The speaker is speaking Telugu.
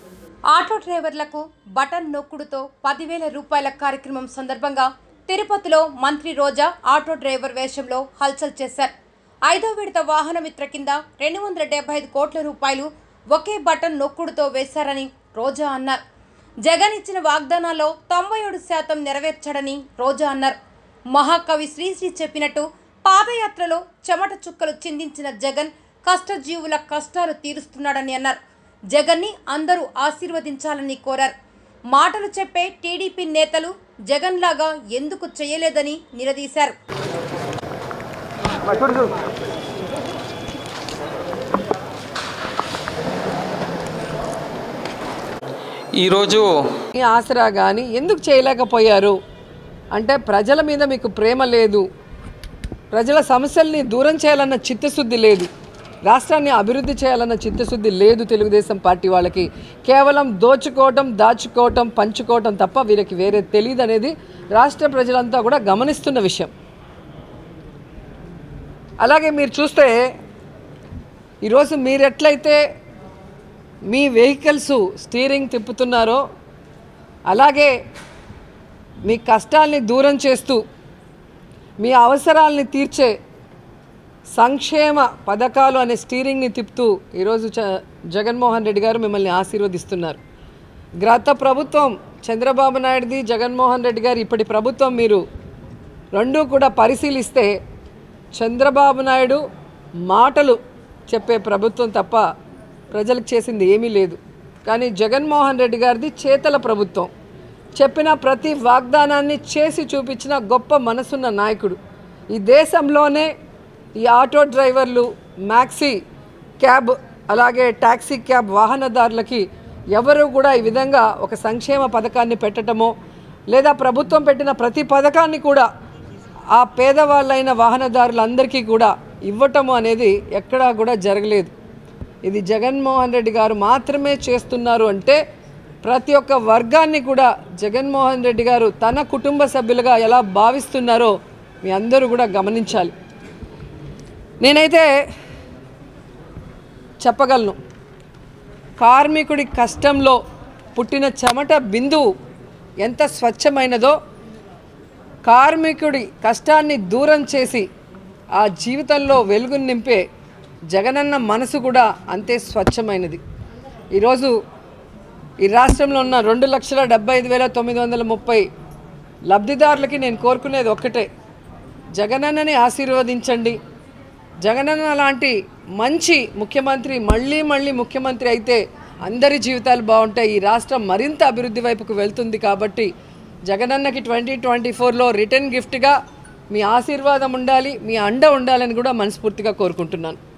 ఆటో డ్రైవర్లకు బటన్ నొక్కుడుతో పదివేల రూపాయల కార్యక్రమం సందర్భంగా తిరుపతిలో మంత్రి రోజా ఆటో డ్రైవర్ వేషంలో హల్చల్ చేశారు ఐదో విడత వాహన మిత్ర కింద రెండు వందల డెబ్బై ఐదు కోట్ల రూపాయలు ఒకే బటన్ నొక్కుడుతో వేశారని రోజా అన్నారు జగన్ ఇచ్చిన వాగ్దానాల్లో తొంభై ఏడు శాతం నెరవేర్చాడని రోజా అన్నారు మహాకవి శ్రీశ్రీ చెప్పినట్టు పాదయాత్రలో చెమట చుక్కలు చిందించిన జగన్ కష్టజీవుల కష్టాలు తీరుస్తున్నాడని అన్నారు జగన్ని అందరూ ఆశీర్వదించాలని కోరారు మాటలు చెప్పే టీడీపీ నేతలు జగన్ లాగా ఎందుకు చేయలేదని నిలదీశారు ఈరోజు ఈ ఆసరా కానీ ఎందుకు చేయలేకపోయారు అంటే ప్రజల మీద మీకు ప్రేమ లేదు ప్రజల సమస్యల్ని దూరం చేయాలన్న చిత్తశుద్ధి లేదు రాష్ట్రాన్ని అభివృద్ధి చేయాలన్న చిత్తశుద్ధి లేదు తెలుగుదేశం పార్టీ వాళ్ళకి కేవలం దోచుకోవటం దాచుకోవటం పంచుకోవటం తప్ప వీరికి వేరే తెలియదు అనేది రాష్ట్ర ప్రజలంతా కూడా గమనిస్తున్న విషయం అలాగే మీరు చూస్తే ఈరోజు మీరు ఎట్లయితే మీ వెహికల్స్ స్టీరింగ్ తిప్పుతున్నారో అలాగే మీ కష్టాల్ని దూరం చేస్తూ మీ అవసరాల్ని తీర్చే సంక్షేమ పథకాలు అనే స్టీరింగ్ని తిప్పుతూ ఈరోజు చ జగన్మోహన్ రెడ్డి గారు మిమ్మల్ని ఆశీర్వదిస్తున్నారు గత ప్రభుత్వం చంద్రబాబు నాయుడుది జగన్మోహన్ రెడ్డి గారు ఇప్పటి ప్రభుత్వం మీరు రెండూ కూడా పరిశీలిస్తే చంద్రబాబు నాయుడు మాటలు చెప్పే ప్రభుత్వం తప్ప ప్రజలకు చేసింది ఏమీ లేదు కానీ జగన్మోహన్ రెడ్డి గారిది చేతల ప్రభుత్వం చెప్పిన ప్రతి వాగ్దానాన్ని చేసి చూపించిన గొప్ప మనసున్న నాయకుడు ఈ దేశంలోనే ఈ ఆటో డ్రైవర్లు మ్యాక్సీ క్యాబ్ అలాగే టాక్సీ క్యాబ్ వాహనదారులకి ఎవరు కూడా ఈ విధంగా ఒక సంక్షేమ పథకాన్ని పెట్టడమో లేదా ప్రభుత్వం పెట్టిన ప్రతి పథకాన్ని కూడా ఆ పేదవాళ్ళైన వాహనదారులందరికీ కూడా ఇవ్వటము అనేది ఎక్కడా కూడా జరగలేదు ఇది జగన్మోహన్ రెడ్డి గారు మాత్రమే చేస్తున్నారు అంటే ప్రతి ఒక్క వర్గాన్ని కూడా జగన్మోహన్ రెడ్డి గారు తన కుటుంబ సభ్యులుగా ఎలా భావిస్తున్నారో మీ అందరూ కూడా గమనించాలి నేనైతే చెప్పగలను కార్మికుడి కష్టంలో పుట్టిన చెమట బిందువు ఎంత స్వచ్ఛమైనదో కార్మికుడి కష్టాన్ని దూరం చేసి ఆ జీవితంలో వెలుగును నింపే జగనన్న మనసు కూడా అంతే స్వచ్ఛమైనది ఈరోజు ఈ రాష్ట్రంలో ఉన్న రెండు లక్షల డెబ్బై ఐదు వేల తొమ్మిది వందల ముప్పై లబ్ధిదారులకి నేను కోరుకునేది ఒక్కటే జగనన్నని ఆశీర్వదించండి జగనన్న లాంటి మంచి ముఖ్యమంత్రి మళ్ళీ మళ్ళీ ముఖ్యమంత్రి అయితే అందరి జీవితాలు బాగుంటాయి ఈ రాష్ట్రం మరింత అభివృద్ధి వైపుకు వెళ్తుంది కాబట్టి జగనన్నకి ట్వంటీ ట్వంటీ ఫోర్లో రిటర్న్ గిఫ్ట్గా మీ ఆశీర్వాదం ఉండాలి మీ అండ ఉండాలని కూడా మనస్ఫూర్తిగా కోరుకుంటున్నాను